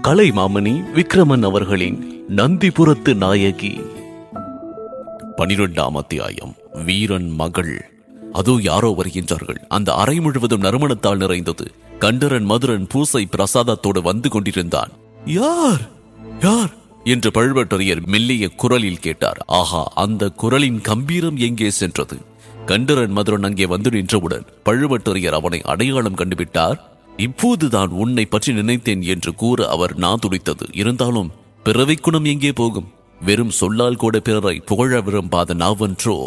கலைமாமணி விக்ரமன் அவர்களின் நந்திபுரத்து நாயகி பனிரெண்டாம் அத்தியாயம் வீரன் மகள் அதோ யாரோ வருகின்றார்கள் அந்த அறை முழுவதும் நறுமணத்தால் நிறைந்தது கண்டரன் மதுரன் பூசை பிரசாதத்தோடு வந்து கொண்டிருந்தான் யார் யார் என்று பழுவட்டரையர் மெல்லிய குரலில் கேட்டார் ஆஹா அந்த குரலின் கம்பீரம் எங்கே சென்றது கண்டரன் மதுரன் அங்கே வந்து நின்றவுடன் பழுவட்டரையர் அவனை அடையாளம் கண்டுவிட்டார் இப்போதுதான் உன்னை பற்றி நினைத்தேன் என்று கூற அவர் நாதுடித்தது இருந்தாலும் பிறவை குணம் எங்கே போகும் வெறும் சொல்லால் கூட பிறரை புகழ விரும்பாத நாவன்றோ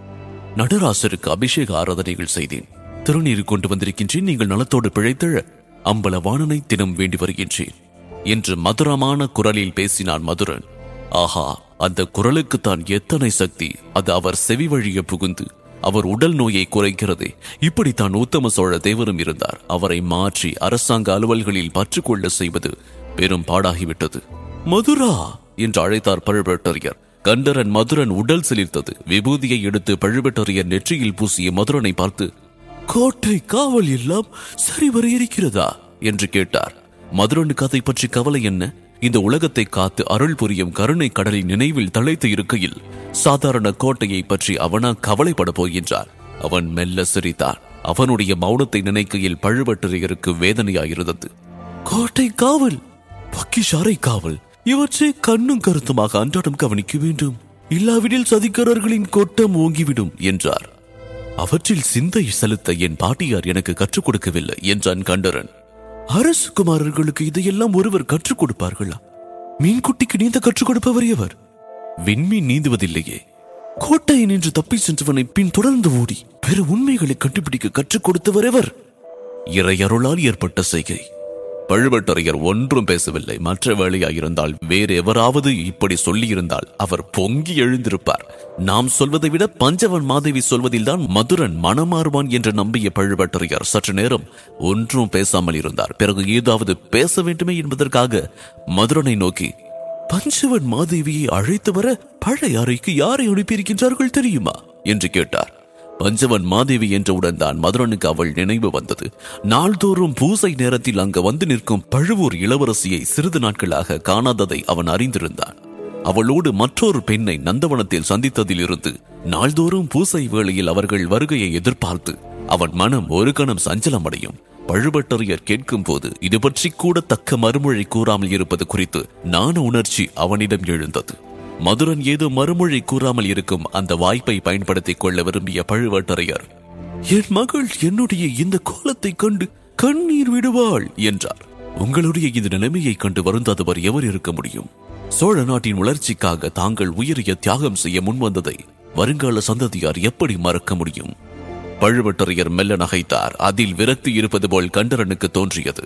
நடராசருக்கு அபிஷேக ஆராதனைகள் செய்தேன் திருநீர் கொண்டு வந்திருக்கின்றேன் நீங்கள் நலத்தோடு பிழைத்தழ அம்பல வாணனை தினம் வேண்டி வருகின்றேன் என்று மதுரமான குரலில் பேசினான் மதுரன் ஆஹா அந்த குரலுக்கு தான் எத்தனை சக்தி அது அவர் செவி வழிய புகுந்து அவர் உடல் நோயை குறைக்கிறதே இப்படித்தான் உத்தம சோழ தேவரும் இருந்தார் அவரை மாற்றி அரசாங்க அலுவல்களில் பற்றுக்கொள்ள செய்வது பெரும் பாடாகிவிட்டது மதுரா என்று அழைத்தார் பழுவேட்டரையர் கண்டரன் மதுரன் உடல் சிலிர்த்தது விபூதியை எடுத்து பழுவேட்டரையர் நெற்றியில் பூசிய மதுரனை பார்த்து கோட்டை காவல் எல்லாம் சரிவர இருக்கிறதா என்று கேட்டார் மதுரனுக்கு அதை பற்றி கவலை என்ன இந்த உலகத்தை காத்து அருள் புரியும் கருணை கடலின் நினைவில் தழைத்து இருக்கையில் சாதாரண கோட்டையை பற்றி அவனா கவலைப்பட போகின்றார் அவன் மெல்ல சிரித்தான் அவனுடைய மௌனத்தை நினைக்கையில் பழுவட்டரையருக்கு வேதனையாயிருந்தது கோட்டை காவல் பக்கிஷாரை காவல் இவற்றை கண்ணும் கருத்துமாக அன்றாடம் கவனிக்க வேண்டும் இல்லாவிடில் சதிக்காரர்களின் கோட்டம் ஓங்கிவிடும் என்றார் அவற்றில் சிந்தை செலுத்த என் பாட்டியார் எனக்கு கற்றுக் கொடுக்கவில்லை என்றான் கண்டரன் அரசு குமாரர்களுக்கு இதையெல்லாம் ஒருவர் கற்றுக் கொடுப்பார்களா மீன்குட்டிக்கு நீந்த கற்றுக் கொடுப்பவர் எவர் விண்மீன் நீந்துவதில்லையே கோட்டையை நின்று தப்பி சென்றவனை பின் தொடர்ந்து ஓடி பிற உண்மைகளை கண்டுபிடிக்க கற்றுக் கொடுத்தவர் எவர் இறையருளால் ஏற்பட்ட செய்கை பழுவட்டரையர் ஒன்றும் பேசவில்லை மற்ற வேலையாயிருந்தால் வேறு எவராவது இப்படி சொல்லியிருந்தால் அவர் பொங்கி எழுந்திருப்பார் நாம் சொல்வதை விட பஞ்சவன் மாதேவி சொல்வதில்தான் மதுரன் மனமாறுவான் என்று நம்பிய பழுவட்டரையர் சற்று நேரம் ஒன்றும் பேசாமல் இருந்தார் பிறகு ஏதாவது பேச வேண்டுமே என்பதற்காக மதுரனை நோக்கி பஞ்சவன் மாதேவியை அழைத்து வர பழைய அறைக்கு யாரை அனுப்பியிருக்கின்றார்கள் தெரியுமா என்று கேட்டார் பஞ்சவன் மாதேவி என்றவுடன் தான் மதுரனுக்கு அவள் நினைவு வந்தது நாள்தோறும் பூசை நேரத்தில் அங்கு வந்து நிற்கும் பழுவூர் இளவரசியை சிறிது நாட்களாக காணாததை அவன் அறிந்திருந்தான் அவளோடு மற்றொரு பெண்ணை நந்தவனத்தில் சந்தித்ததிலிருந்து நாள்தோறும் பூசை வேளையில் அவர்கள் வருகையை எதிர்பார்த்து அவன் மனம் ஒரு கணம் சஞ்சலமடையும் பழுவட்டரையர் கேட்கும் போது இது பற்றி கூட தக்க மறுமொழி கூறாமல் இருப்பது குறித்து நாண உணர்ச்சி அவனிடம் எழுந்தது மதுரன் ஏதோ மறுமொழி கூறாமல் இருக்கும் அந்த வாய்ப்பை பயன்படுத்திக் கொள்ள விரும்பிய பழுவேட்டரையர் என் மகள் என்னுடைய இந்த கோலத்தை கண்டு கண்ணீர் விடுவாள் என்றார் உங்களுடைய இந்த நிலைமையை கண்டு வருந்தாதவர் எவர் இருக்க முடியும் சோழ நாட்டின் வளர்ச்சிக்காக தாங்கள் உயரிய தியாகம் செய்ய முன்வந்ததை வருங்கால சந்ததியார் எப்படி மறக்க முடியும் பழுவட்டரையர் மெல்ல நகைத்தார் அதில் விரக்தி இருப்பது போல் கண்டரனுக்கு தோன்றியது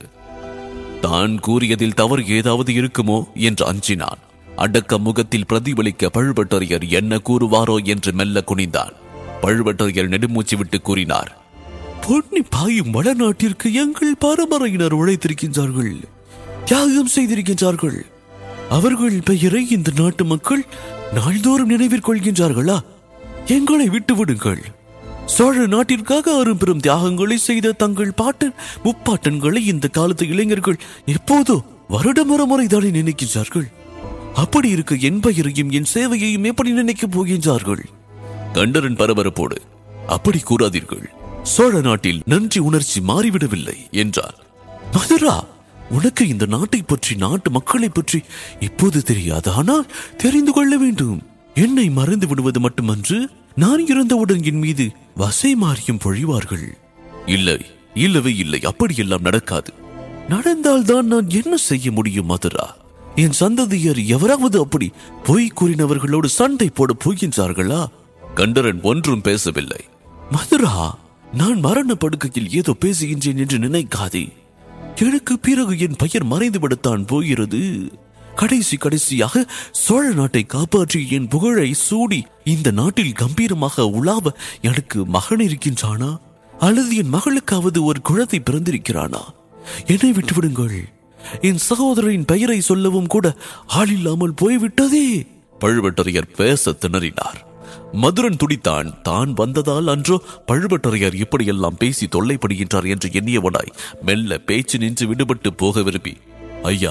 தான் கூறியதில் தவறு ஏதாவது இருக்குமோ என்று அஞ்சினான் அடக்க முகத்தில் பிரதிபலிக்க பழுவட்டரையர் என்ன கூறுவாரோ என்று மெல்ல குனிந்தான் பழுவட்டரையர் நெடுமூச்சு விட்டு கூறினார் பொன்னி பாயும் வடநாட்டிற்கு எங்கள் பரம்பரையினர் உழைத்திருக்கின்றார்கள் தியாகம் செய்திருக்கின்றார்கள் அவர்கள் பெயரை இந்த நாட்டு மக்கள் நாள்தோறும் நினைவிற் கொள்கின்றார்களா எங்களை விட்டு விடுங்கள் சோழ நாட்டிற்காக அரும்பெரும் தியாகங்களை செய்த தங்கள் பாட்டன் முப்பாட்டன்களை இந்த காலத்து இளைஞர்கள் எப்போதோ வருடம் ஒரு முறைதானே நினைக்கின்றார்கள் அப்படி இருக்க என் பெயரையும் என் சேவையையும் எப்படி நினைக்கப் போகின்றார்கள் கண்டரன் பரபரப்போடு அப்படி கூறாதீர்கள் சோழ நாட்டில் நன்றி உணர்ச்சி மாறிவிடவில்லை என்றார் மதுரா உனக்கு இந்த நாட்டை பற்றி நாட்டு மக்களை பற்றி இப்போது தெரியாது ஆனால் தெரிந்து கொள்ள வேண்டும் என்னை மறந்து விடுவது மட்டுமன்று நான் இறந்தவுடன் என் மீது வசை மாறியும் பொழிவார்கள் இல்லை இல்லவே இல்லை அப்படியெல்லாம் நடக்காது நடந்தால்தான் நான் என்ன செய்ய முடியும் மதுரா என் சந்ததியர் எவராவது அப்படி பொய் கூறினவர்களோடு சண்டை போட போகின்றார்களா கண்டரன் ஒன்றும் பேசவில்லை மதுரா நான் மரண படுக்கையில் ஏதோ பேசுகின்றேன் என்று நினைக்காதே எனக்கு பிறகு என் பெயர் மறைந்துவிடத்தான் போகிறது கடைசி கடைசியாக சோழ நாட்டை காப்பாற்றி என் புகழை சூடி இந்த நாட்டில் கம்பீரமாக உலாவ எனக்கு மகன் இருக்கின்றானா அல்லது என் மகளுக்காவது ஒரு குழந்தை பிறந்திருக்கிறானா என்னை விட்டுவிடுங்கள் என் சகோதரின் பெயரை சொல்லவும் கூட ஆள் இல்லாமல் போய்விட்டதே பழுவட்டரையர் பேச திணறினார் மதுரன் துடித்தான் தான் வந்ததால் அன்றோ பழுவட்டரையர் இப்படியெல்லாம் பேசி தொல்லைப்படுகின்றார் என்று எண்ணியவனாய் மெல்ல பேச்சு நின்று விடுபட்டு போக விரும்பி ஐயா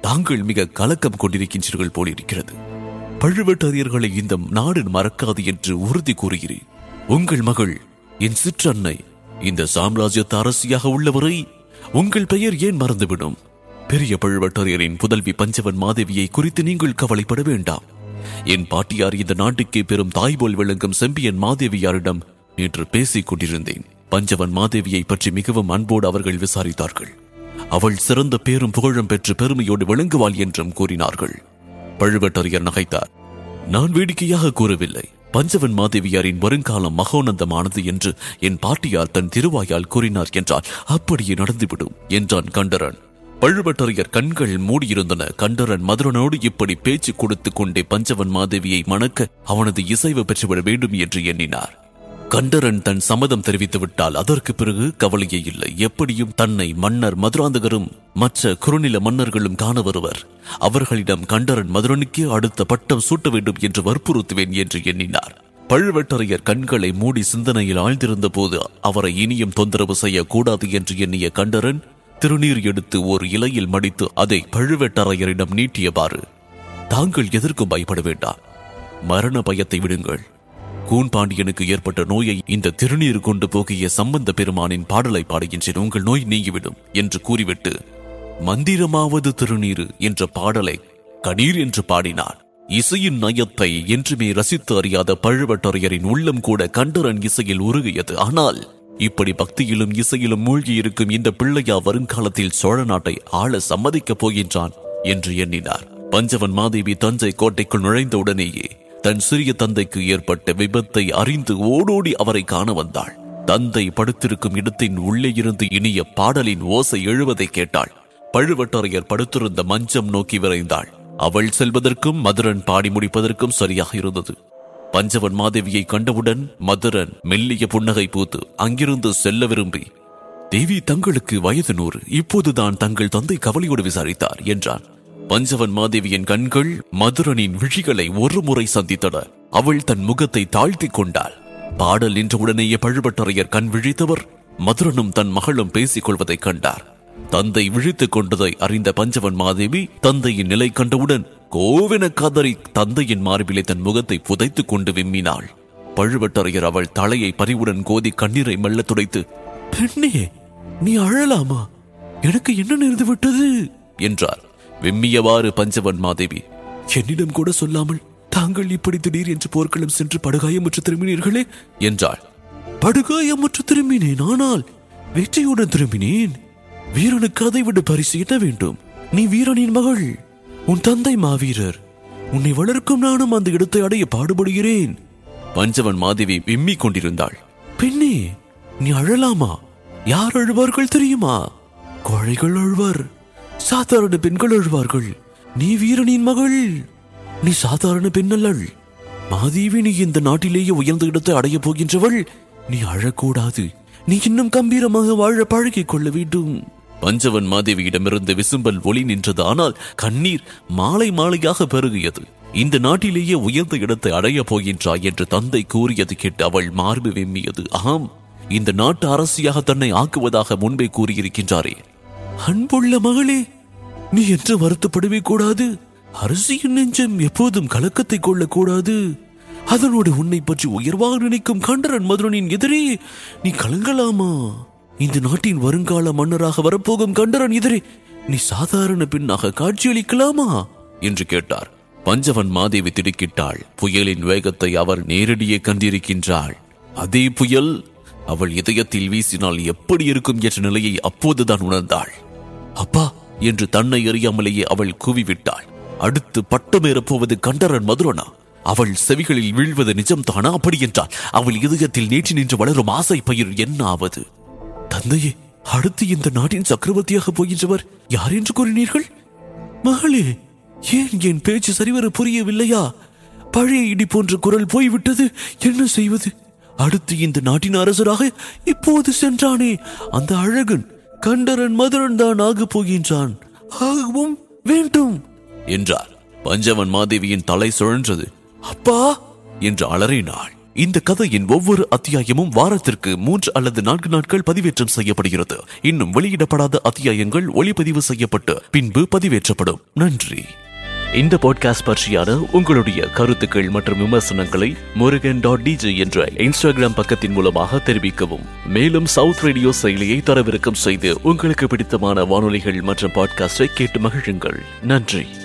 தாங்கள் மிக கலக்கம் கொண்டிருக்கின்றீர்கள் போலிருக்கிறது பழுவேட்டரையர்களை இந்த நாடு மறக்காது என்று உறுதி கூறுகிறேன் உங்கள் மகள் என் சிற்றன்னை இந்த சாம்ராஜ்யத்து அரசியாக உள்ளவரை உங்கள் பெயர் ஏன் மறந்துவிடும் பெரிய பழுவேட்டரையரின் புதல்வி பஞ்சவன் மாதேவியை குறித்து நீங்கள் கவலைப்பட வேண்டாம் என் பாட்டியார் இந்த நாட்டுக்கே பெரும் தாய் போல் விளங்கும் செம்பியன் மாதேவியாரிடம் நேற்று பேசிக் கொண்டிருந்தேன் பஞ்சவன் மாதேவியை பற்றி மிகவும் அன்போடு அவர்கள் விசாரித்தார்கள் அவள் சிறந்த பேரும் புகழும் பெற்று பெருமையோடு விளங்குவாள் என்றும் கூறினார்கள் பழுவேட்டரையர் நகைத்தார் நான் வேடிக்கையாக கூறவில்லை பஞ்சவன் மாதேவியாரின் வருங்காலம் மகோனந்தமானது என்று என் பாட்டியார் தன் திருவாயால் கூறினார் என்றால் அப்படியே நடந்துவிடும் என்றான் கண்டரன் பழுவேட்டரையர் கண்கள் மூடியிருந்தன கண்டரன் மதுரனோடு இப்படி பேச்சு கொடுத்து கொண்டே பஞ்சவன் மாதேவியை மணக்க அவனது இசைவு பெற்றுவிட வேண்டும் என்று எண்ணினார் கண்டரன் தன் சம்மதம் தெரிவித்து விட்டால் அதற்கு பிறகு கவலையே இல்லை எப்படியும் தன்னை மன்னர் மதுராந்தகரும் மற்ற குறுநில மன்னர்களும் காண வருவர் அவர்களிடம் கண்டரன் மதுரனுக்கே அடுத்த பட்டம் சூட்ட வேண்டும் என்று வற்புறுத்துவேன் என்று எண்ணினார் பழுவேட்டரையர் கண்களை மூடி சிந்தனையில் ஆழ்ந்திருந்த போது அவரை இனியும் தொந்தரவு செய்யக்கூடாது என்று எண்ணிய கண்டரன் திருநீர் எடுத்து ஒரு இலையில் மடித்து அதை பழுவேட்டரையரிடம் நீட்டியவாறு தாங்கள் எதற்கும் பயப்பட வேண்டாம் மரண பயத்தை விடுங்கள் கூன் பாண்டியனுக்கு ஏற்பட்ட நோயை இந்த திருநீர் கொண்டு போகிய சம்பந்த பெருமானின் பாடலை பாடுகின்றேன் உங்கள் நோய் நீங்கிவிடும் என்று கூறிவிட்டு மந்திரமாவது திருநீரு என்ற பாடலை கணீர் என்று பாடினான் இசையின் நயத்தை என்றுமே ரசித்து அறியாத பழுவட்டரையரின் உள்ளம் கூட கண்டரன் இசையில் உருகியது ஆனால் இப்படி பக்தியிலும் இசையிலும் மூழ்கி இருக்கும் இந்த பிள்ளையா வருங்காலத்தில் சோழ நாட்டை ஆள சம்மதிக்கப் போகின்றான் என்று எண்ணினார் பஞ்சவன் மாதேவி தஞ்சை கோட்டைக்குள் நுழைந்த உடனேயே தன் சிறிய தந்தைக்கு ஏற்பட்ட விபத்தை அறிந்து ஓடோடி அவரை காண வந்தாள் தந்தை படுத்திருக்கும் இடத்தின் உள்ளே இருந்து இனிய பாடலின் ஓசை எழுவதை கேட்டாள் பழுவட்டரையர் படுத்திருந்த மஞ்சம் நோக்கி விரைந்தாள் அவள் செல்வதற்கும் மதுரன் பாடி முடிப்பதற்கும் சரியாக இருந்தது பஞ்சவன் மாதேவியை கண்டவுடன் மதுரன் மெல்லிய புன்னகை பூத்து அங்கிருந்து செல்ல விரும்பி தேவி தங்களுக்கு வயது நூறு இப்போதுதான் தங்கள் தந்தை கவலையோடு விசாரித்தார் என்றான் பஞ்சவன் மாதேவியின் கண்கள் மதுரனின் விழிகளை ஒரு முறை சந்தித்தன அவள் தன் முகத்தை தாழ்த்திக் கொண்டாள் பாடல் நின்றவுடனேயே பழுவட்டரையர் கண் விழித்தவர் மதுரனும் தன் மகளும் பேசிக் கொள்வதைக் கண்டார் தந்தை விழித்துக் கொண்டதை அறிந்த பஞ்சவன் மாதேவி தந்தையின் நிலை கண்டவுடன் கோவென கதறி தந்தையின் மார்பிலே தன் முகத்தை புதைத்துக் கொண்டு விம்மினாள் பழுவட்டரையர் அவள் தலையை பறிவுடன் கோதி கண்ணீரை மெல்ல துடைத்து பெண்ணே நீ அழலாமா எனக்கு என்ன நேர்ந்து விட்டது என்றார் விம்மியவாறு பஞ்சவன் மாதேவி என்னிடம் கூட சொல்லாமல் தாங்கள் இப்படி திடீர் என்று போர்க்களம் சென்று படுகாயமுற்று திரும்பினீர்களே என்றாள் படுகாயமுற்று திரும்பினேன் ஆனால் வெற்றியுடன் திரும்பினேன் வீரனுக்கு அதை விட பரிசு என்ன வேண்டும் நீ வீரனின் மகள் உன் தந்தை மாவீரர் உன்னை வளர்க்கும் நானும் அந்த இடத்தை அடைய பாடுபடுகிறேன் பஞ்சவன் மாதேவி விம்மிக் கொண்டிருந்தாள் பெண்ணே நீ அழலாமா யார் அழுவார்கள் தெரியுமா கோழைகள் அழுவர் சாதாரண பெண்கள் அழுவார்கள் நீ வீரனின் மகள் நீ சாதாரண பெண் அல்லள் மாதேவி நீ இந்த நாட்டிலேயே உயர்ந்த இடத்தை அடையப் போகின்றவள் நீ அழக்கூடாது நீ இன்னும் கம்பீரமாக வாழ பழகிக் கொள்ள வேண்டும் பஞ்சவன் மாதேவியிடமிருந்து விசும்பல் ஒளி நின்றது ஆனால் கண்ணீர் மாலை மாலையாக பெருகியது இந்த நாட்டிலேயே உயர்ந்த இடத்தை அடையப் போகின்றாய் என்று தந்தை கூறியது கேட்டு அவள் மார்பு வெம்மியது ஆம் இந்த நாட்டு அரசியாக தன்னை ஆக்குவதாக முன்பே கூறியிருக்கின்றாரே அன்புள்ள மகளே நீ என்று வருத்தப்படவே கூடாது அரசியின் நெஞ்சம் எப்போதும் கலக்கத்தை கொள்ளக்கூடாது அதனோடு உன்னை பற்றி உயர்வாக நினைக்கும் கண்டரன் மதுரனின் எதிரே நீ கலங்கலாமா இந்த நாட்டின் வருங்கால மன்னராக வரப்போகும் கண்டரன் எதிரே நீ சாதாரண பெண்ணாக காட்சியளிக்கலாமா என்று கேட்டார் பஞ்சவன் மாதேவி திடுக்கிட்டாள் புயலின் வேகத்தை அவர் நேரடியே கண்டிருக்கின்றாள் அதே புயல் அவள் இதயத்தில் வீசினால் எப்படி இருக்கும் என்ற நிலையை அப்போதுதான் உணர்ந்தாள் அப்பா என்று தன்னை அறியாமலேயே அவள் கூவிவிட்டாள் அடுத்து பட்டமேறப் போவது கண்டரன் மதுரனா அவள் செவிகளில் வீழ்வது நிஜம்தானா அப்படி என்றால் அவள் இதயத்தில் நேற்று நின்று வளரும் ஆசை பயிர் என்ன ஆவது தந்தையே அடுத்து இந்த நாட்டின் சக்கரவர்த்தியாக போகின்றவர் யார் என்று கூறினீர்கள் மகளே ஏன் என் பேச்சு சரிவர புரியவில்லையா பழைய இடி போன்ற குரல் போய்விட்டது என்ன செய்வது அடுத்து இந்த நாட்டின் அரசராக இப்போது சென்றானே அந்த அழகன் கண்டரன் மதுரன் தான் ஆகப் போகின்றான் ஆகவும் வேண்டும் என்றார் பஞ்சவன் மாதேவியின் தலை சுழன்றது அப்பா என்று அலறினாள் இந்த கதையின் ஒவ்வொரு அத்தியாயமும் வாரத்திற்கு மூன்று அல்லது நான்கு நாட்கள் பதிவேற்றம் செய்யப்படுகிறது இன்னும் வெளியிடப்படாத அத்தியாயங்கள் ஒளிப்பதிவு செய்யப்பட்டு பின்பு பதிவேற்றப்படும் நன்றி இந்த பாட்காஸ்ட் பற்றியான உங்களுடைய கருத்துக்கள் மற்றும் விமர்சனங்களை முருகன் டாட் டிஜே என்ற இன்ஸ்டாகிராம் பக்கத்தின் மூலமாக தெரிவிக்கவும் மேலும் சவுத் ரேடியோ செயலியை தரவிறக்கம் செய்து உங்களுக்கு பிடித்தமான வானொலிகள் மற்றும் பாட்காஸ்டை கேட்டு மகிழுங்கள் நன்றி